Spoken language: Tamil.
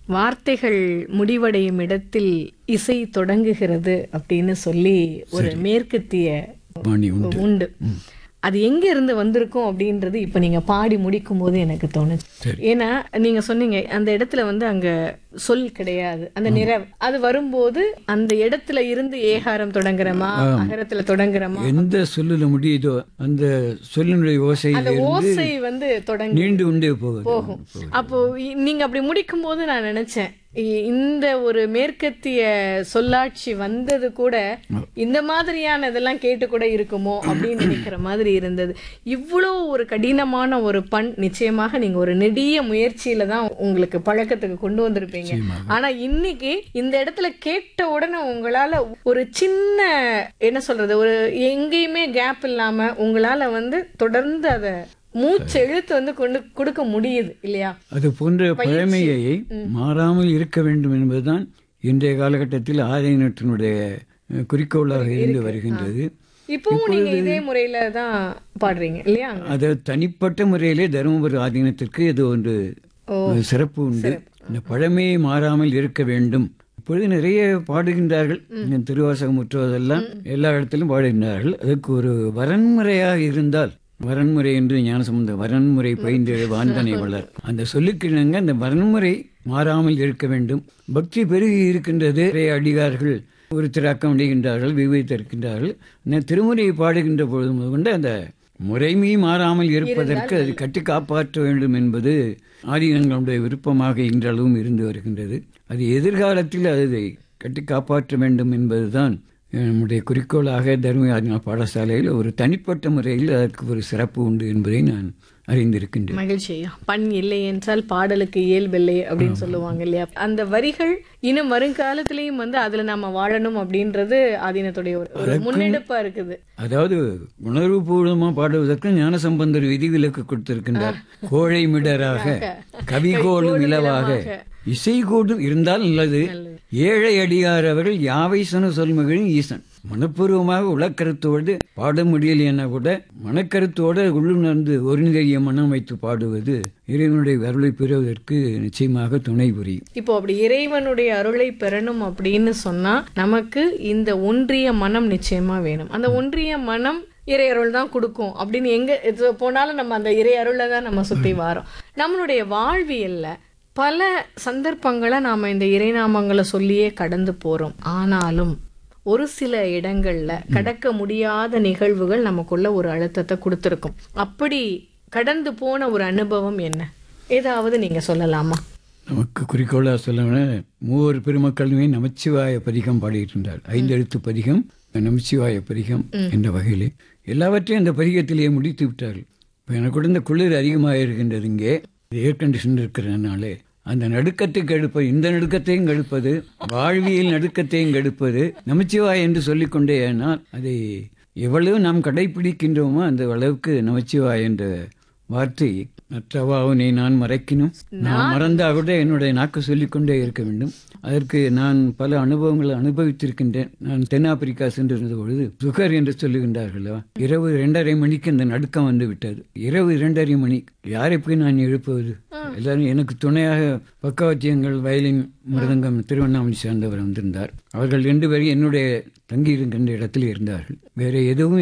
வார்த்தைகள் முடிவடையும் இடத்தில் இசை தொடங்குகிறது அப்படின்னு சொல்லி ஒரு மேற்கத்திய பாணி உண்டு உண்டு அது எங்க இருந்து வந்திருக்கும் அப்படின்றது இப்ப நீங்க பாடி முடிக்கும் போது எனக்கு தோணுச்சு ஏன்னா நீங்க சொன்னீங்க அந்த இடத்துல வந்து அங்க சொல் கிடையாது அந்த நிற அது வரும்போது அந்த இடத்துல இருந்து ஏகாரம் தொடங்குறமா அகரத்துல தொடங்குறமா எந்த சொல்லுல முடியுதோ அந்த சொல்லினுடைய அந்த ஓசையிலிருந்து ஓசை வந்து தொடங்கி நீண்டு கொண்டே போகுது போகும் அப்போ இ- நீங்க அப்படி முடிக்கும் போது நான் நினைச்சேன் இ- இந்த ஒரு மேற்கத்திய சொல்லாட்சி வந்தது கூட இந்த மாதிரியான இதெல்லாம் கேட்டு கூட இருக்குமோ அப்படின்னு நினைக்கிற மாதிரி இருந்தது இவ்வளோ ஒரு கடினமான ஒரு பண் நிச்சயமாக நீங்க ஒரு நெடிய முயற்சியில தான் உங்களுக்கு பழக்கத்துக்கு கொண்டு வந்திருப்பீங்க ஆனா இன்னைக்கு இந்த இடத்துல கேட்ட உடனே உங்களால ஒரு சின்ன என்ன சொல்றது ஒரு எங்கேயுமே கேப் இல்லாம உங்களால வந்து தொடர்ந்து அதை மூச்சு எழுத்து வந்து கொண்டு கொடுக்க முடியுது இல்லையா அது போன்ற பழமையை மாறாமல் இருக்க வேண்டும் என்பதுதான் இன்றைய காலகட்டத்தில் ஆதீனத்தினுடைய அஹ், குறிக்கோளாக இருந்து வருகின்றது இப்பவும் நீங்க இதே முறையில தான் பாடுறீங்க இல்லையா அது தனிப்பட்ட முறையிலே தருமபுரி ஆதீனத்திற்கு இது ஒன்று சிறப்பு உண்டு இந்த பழமையை மாறாமல் இருக்க வேண்டும் இப்பொழுது நிறைய பாடுகின்றார்கள் இந்த திருவாசகம் முற்றுவதெல்லாம் எல்லா இடத்திலும் பாடுகின்றார்கள் அதுக்கு ஒரு வரன்முறையாக இருந்தால் வரன்முறை என்று ஞானசம்பந்த வரன்முறை பயின்று வாந்தனை வளர் அந்த சொல்லுக்கிணங்க அந்த வரன்முறை மாறாமல் இருக்க வேண்டும் பக்தி பெருகி இருக்கின்றது நிறைய அடிகார்கள் ஒரு திராக்கம் அடைகின்றார்கள் விவேத்திருக்கின்றார்கள் இந்த திருமுறையை பாடுகின்ற பொழுது முதற்கொண்டு அந்த முறைமை மாறாமல் இருப்பதற்கு அது கட்டி காப்பாற்ற வேண்டும் என்பது ஆதீனங்களுடைய விருப்பமாக இன்றளவும் இருந்து வருகின்றது அது எதிர்காலத்தில் அதை கட்டி காப்பாற்ற வேண்டும் என்பதுதான் நம்முடைய குறிக்கோளாக தர்ம ஆதின பாடசாலையில் ஒரு தனிப்பட்ட முறையில் அதற்கு ஒரு சிறப்பு உண்டு என்பதை நான் அறிந்திருக்கின்றேன் மகிழ்ச்சி ஐயா பண் இல்லை என்றால் பாடலுக்கு இயல்பில்லை அப்படின்னு சொல்லுவாங்க இல்லையா அந்த வரிகள் இன்னும் வருங்காலத்திலயும் வந்து அதுல நாம வாழணும் அப்படின்றது ஆதீனத்துடைய ஒரு ஒரு முன்னெடுப்பா இருக்குது அதாவது உணர்வுபூர்வமா பாடுவதற்கு ஞானசம்பந்தர் விதிவிலக்கு கொடுத்திருக்கின்றார் கோழை மிடராக கவிகோளும் இலவாக இசை கூடும் இருந்தால் நல்லது ஏழை அடியார் அவர்கள் யாவை சன சொல்மகளின் ஈசன் மனப்பூர்வமாக உளக்கருத்தோடு பாட முடியலைன்னா கூட மனக்கருத்தோடு உள்ளுணர்ந்து ஒருங்கிய மனம் வைத்து பாடுவது இறைவனுடைய அருளை பெறுவதற்கு நிச்சயமாக துணை புரியும் இப்போ அப்படி இறைவனுடைய அருளை பெறணும் அப்படின்னு சொன்னா நமக்கு இந்த ஒன்றிய மனம் நிச்சயமா வேணும் அந்த ஒன்றிய மனம் இறை அருள் தான் கொடுக்கும் அப்படின்னு எங்க இது போனாலும் நம்ம அந்த இறை அருளை தான் நம்ம சுத்தி வாரோம் நம்மளுடைய வாழ்வியல்ல பல சந்தர்ப்பங்களை நாம இந்த இறைநாமங்களை சொல்லியே கடந்து போறோம் ஆனாலும் ஒரு சில இடங்கள்ல கடக்க முடியாத நிகழ்வுகள் நமக்குள்ள ஒரு அழுத்தத்தை கொடுத்துருக்கும் அப்படி கடந்து போன ஒரு அனுபவம் என்ன ஏதாவது நீங்க சொல்லலாமா நமக்கு குறிக்கோளாக சொல்லணும்னா மூவர் பெருமக்களுமே நமச்சிவாய பதிகம் பாடியிருக்கின்றார் ஐந்தெழுத்து பதிகம் நமச்சிவாய பதிகம் என்ற வகையிலே எல்லாவற்றையும் அந்த பதிகத்திலேயே முடித்து விட்டார்கள் இப்போ எனக்கு கூட இந்த குளிர் அதிகமாக இருக்கின்றது இங்கே ஏர் கண்டிஷன் இருக்கிறதுனாலே அந்த நடுக்கத்தை கெடுப்பது இந்த நடுக்கத்தையும் கெடுப்பது வாழ்வியல் நடுக்கத்தையும் கெடுப்பது நமச்சிவாய் என்று சொல்லிக்கொண்டே ஆனால் அதை எவ்வளவு நாம் கடைபிடிக்கின்றோமோ அந்த அளவுக்கு நமச்சிவாய் என்ற வார்த்தை மற்றவாவுனை நான் மறைக்கினும் நான் மறந்தா கூட என்னுடைய நாக்கு சொல்லிக்கொண்டே இருக்க வேண்டும் அதற்கு நான் பல அனுபவங்களை அனுபவித்திருக்கின்றேன் நான் தென்னாப்பிரிக்கா சென்றிருந்த பொழுது சுகர் என்று சொல்லுகின்றார்களா இரவு இரண்டரை மணிக்கு அந்த நடுக்கம் வந்து விட்டது இரவு இரண்டரை மணி யாரை போய் நான் எழுப்புவது எல்லாரும் எனக்கு துணையாக பக்கவாத்தியங்கள் வயலின் மிருதங்கம் திருவண்ணாமலை சேர்ந்தவர் வந்திருந்தார் அவர்கள் ரெண்டு பேரும் என்னுடைய தங்கி இருக்கின்ற இடத்தில் இருந்தார்கள் வேற எதுவும்